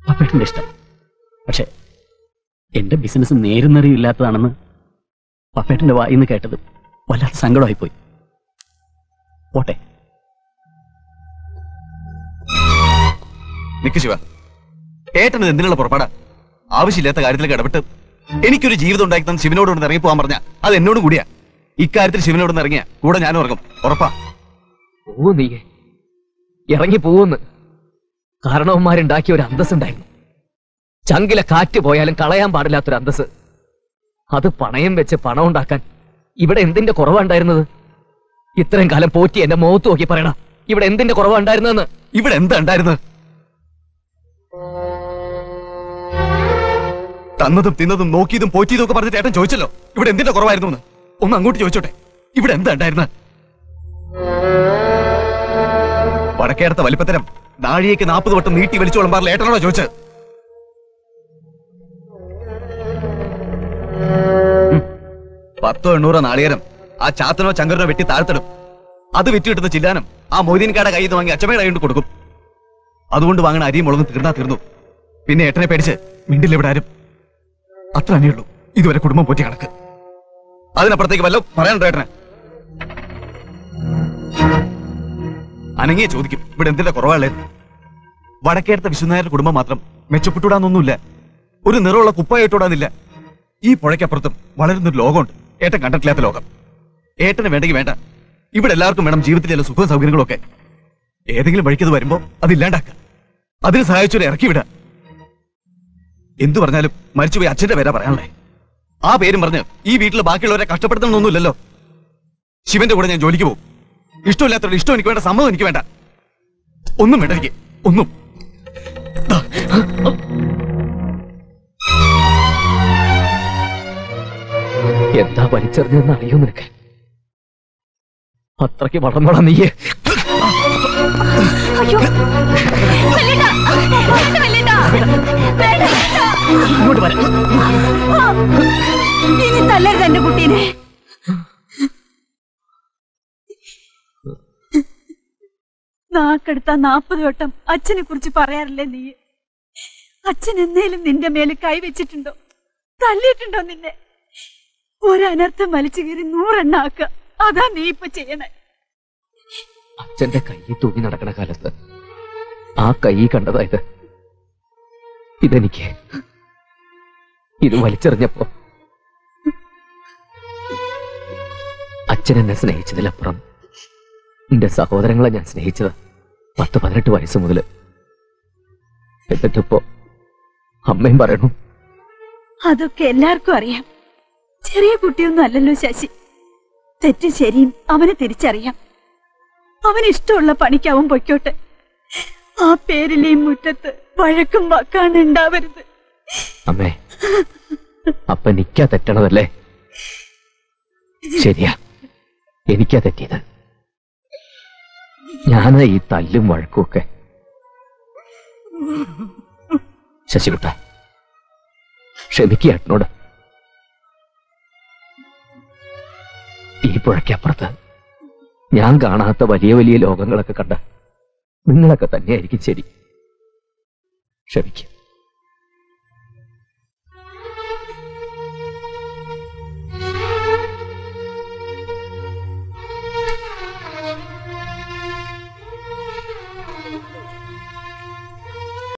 പപ്പേട്ടന്റെ ഇഷ്ടം പക്ഷെ എന്റെ ബിസിനസ് നേരുന്നറിയില്ലാത്തതാണെന്ന് പപ്പേട്ടന്റെ വായിന്ന് കേട്ടത് വല്ലാത്ത സങ്കടമായിപ്പോയി പോട്ടെ നിക്ക് ശിവ ഏട്ടന് ഇത് എന്തിനുള്ള പുറപ്പാടാ ആവശ്യമില്ലാത്ത കാര്യത്തിലേക്ക് ഇടപെട്ട് എനിക്കൊരു ജീവിതം ഉണ്ടാക്കി തന്നെ ശിവനോട് ഒന്ന് ഇറങ്ങി പോകാൻ പറഞ്ഞ അത് എന്നോടും കൂടിയാ ഇക്കാര്യത്തിൽ ശിവനോട് ഒന്ന് ഇറങ്ങിയ കൂടെ ഞാനും ഇറങ്ങും ഉറപ്പാ പോവൂ നീ ഇറങ്ങി പോവെന്ന് കാരണവന്മാരുണ്ടാക്കിയ ഒരു അന്തസ് ഉണ്ടായിരുന്നു ചങ്കിലെ കാറ്റ് പോയാലും കളയാൻ പാടില്ലാത്തൊരു അന്തസ് അത് പണയം വെച്ച് പണം ഉണ്ടാക്കാൻ ഇവിടെ എന്തിന്റെ കുറവാ ഉണ്ടായിരുന്നത് ഇത്രയും കാലം പോറ്റി എന്റെ മുഖത്ത് നോക്കി പറയണ ഇവിടെ എന്തിന്റെ കുറവാ ഉണ്ടായിരുന്നതെന്ന് ഇവിടെ എന്താ ഉണ്ടായിരുന്നത് തന്നതും തിന്നതും നോക്കിയതും പോറ്റിയതും ഒക്കെ പറഞ്ഞിട്ട് ഏട്ടൻ ചോദിച്ചല്ലോ ഇവിടെ എന്തിന്റെ കുറവായിരുന്നു എന്ന് ഒന്ന് അങ്ങോട്ട് ചോദിച്ചോട്ടെ ഇവിടെ എന്താ ഉണ്ടായിരുന്നത് വടക്കേടത്തെ വലിപ്പത്തരം നാഴിയേക്ക് നാൽപ്പത് വട്ടം നീട്ടി വലിച്ചു വിളമ്പാറില്ല ഏട്ടനോടോ ചോദിച്ചത് ഉം. പത്തോ എണ്ണൂറോ നാളികേരം ആ ചാത്തനോ ചങ്കരനോ വെട്ടി താഴ്ത്തിടും അത് വിറ്റ് കിട്ടുന്ന ചില്ലാനം ആ മൊയ്തീൻകാടെ കയ്യിൽ നിന്ന് വാങ്ങി അച്ചമ്മയുടെ കൈ കൊണ്ട് കൊടുക്കും അതുകൊണ്ട് വാങ്ങണ അരിയും മുളകും തീർന്നാ തീർന്നു പിന്നെ ഏട്ടനെ പേടിച്ച് മിണ്ടില്ല ഇവിടെ ആരും അത്ര തന്നെയുള്ളൂ ഇതുവരെ കുടുംബം പോറ്റി കണക്ക് അതിനപ്പുറത്തേക്ക് വല്ലോ പറയാനുണ്ടോ ഏട്ടനെ അനങ്ങിയെ ചോദിക്കും ഇവിടെ എന്തിന്റെ കുറവാളേ വടക്കേടുത്ത വിശ്വനായരുടെ കുടുംബം മാത്രം മെച്ചപ്പെട്ടുവിടാന്നൊന്നുമില്ല ഒരു നിറമുള്ള കുപ്പായിട്ടോടാന്നില്ല ഈ പുഴയ്ക്കപ്പുറത്തും വളരുന്നൊരു ലോകമുണ്ട് ഏട്ടൻ കണ്ടിട്ടില്ലാത്ത ലോകം ഏട്ടന് വേണ്ടെങ്കിൽ വേണ്ട ഇവിടെ എല്ലാവർക്കും വേണം ജീവിതത്തിലെ ചില സുഖ സൗകര്യങ്ങളൊക്കെ ഏതെങ്കിലും വഴിക്കത് വരുമ്പോ അതില്ലാണ്ടാക്കുക അതിന് സഹായിച്ചവരെ ഇറക്കി വിടുക എന്തു പറഞ്ഞാലും മരിച്ചുപോയി അച്ഛന്റെ പേരാ പറയാനുള്ളേ ആ പേരും പറഞ്ഞ് ഈ വീട്ടിൽ ബാക്കിയുള്ളവരെ കഷ്ടപ്പെടുത്തണമെന്നൊന്നുമില്ലല്ലോ ശിവന്റെ കൂടെ ഞാൻ ജോലിക്ക് പോകും ഇഷ്ടമില്ലാത്തവരുടെ ഇഷ്ടം എനിക്ക് വേണ്ട സമ്മതം എനിക്ക് വേണ്ട ഒന്നും വേണ്ട എനിക്ക് ഒന്നും എന്താ വലിച്ചെറിഞ്ഞതെന്ന് അറിയോ നിനക്ക് അത്രയ്ക്ക് വളർന്നോളാം നീയെ അയ്യോ വെല്ലേട്ടാ, വേണ്ട വെല്ലേട്ടാ, വേണ്ട വെല്ലേട്ടാ. ഇങ്ങോട്ട് വരാം ആ, ഇനി തല്ലരുത് എന്റെ കുട്ടീനെ നാക്കെടുത്ത നാപ്പത് വട്ടം അച്ഛനെ കുറിച്ച് പറയാറില്ലേ നീ അച്ഛൻ എന്നേലും നിന്റെ മേല് കൈവച്ചിട്ടുണ്ടോ തല്ലിയിട്ടുണ്ടോ നിന്നെ ഒരനർത്ഥം വലിച്ചു കയറി നൂറെണ്ണാക്ക അതാ നീ ഇപ്പൊ ചെയ്യണേ അച്ഛന്റെ കൈ തൂങ്ങി നടക്കണ കാലത്ത് ആ കൈ കണ്ടതായത് ഇതെനിക്ക് ഇത് വലിച്ചെറിഞ്ഞപ്പോ അച്ഛൻ എന്നെ സ്നേഹിച്ചതിലപ്പുറം എന്റെ സഹോദരങ്ങളെ ഞാൻ സ്നേഹിച്ചത് പത്ത് പതിനെട്ട് വയസ്സ് മുതല് എന്നിട്ടിപ്പോ അമ്മയും പറയണു അതൊക്കെ എല്ലാവർക്കും അറിയാം ചെറിയ കുട്ടിയൊന്നും അല്ലല്ലോ ശശി തെറ്റും ശരിയും അവന് തിരിച്ചറിയാം അവന് ഇഷ്ടമുള്ള പണിക്ക് അവൻ പൊയ്ക്കോട്ടെ ആ പേരിലെ ഈ മുറ്റത്ത് വഴക്കും വക്കാണ് ഉണ്ടാവരുത് അമ്മേ അപ്പ നിക്കാ തെറ്റണതല്ലേ ശരിയാ എനിക്കാ തെറ്റിയത് ഞാനാ ഈ തല്ലും വഴക്കും ഒക്കെ ശശികുട്ട ക്ഷമിക്കുക ഏട്ടനോട് ഈ പുഴയ്ക്കപ്പുറത്ത് ഞാൻ കാണാത്ത വലിയ വലിയ ലോകങ്ങളൊക്കെ കണ്ട നിങ്ങളൊക്കെ തന്നെയായിരിക്കും ശരി ക്ഷമിക്കുക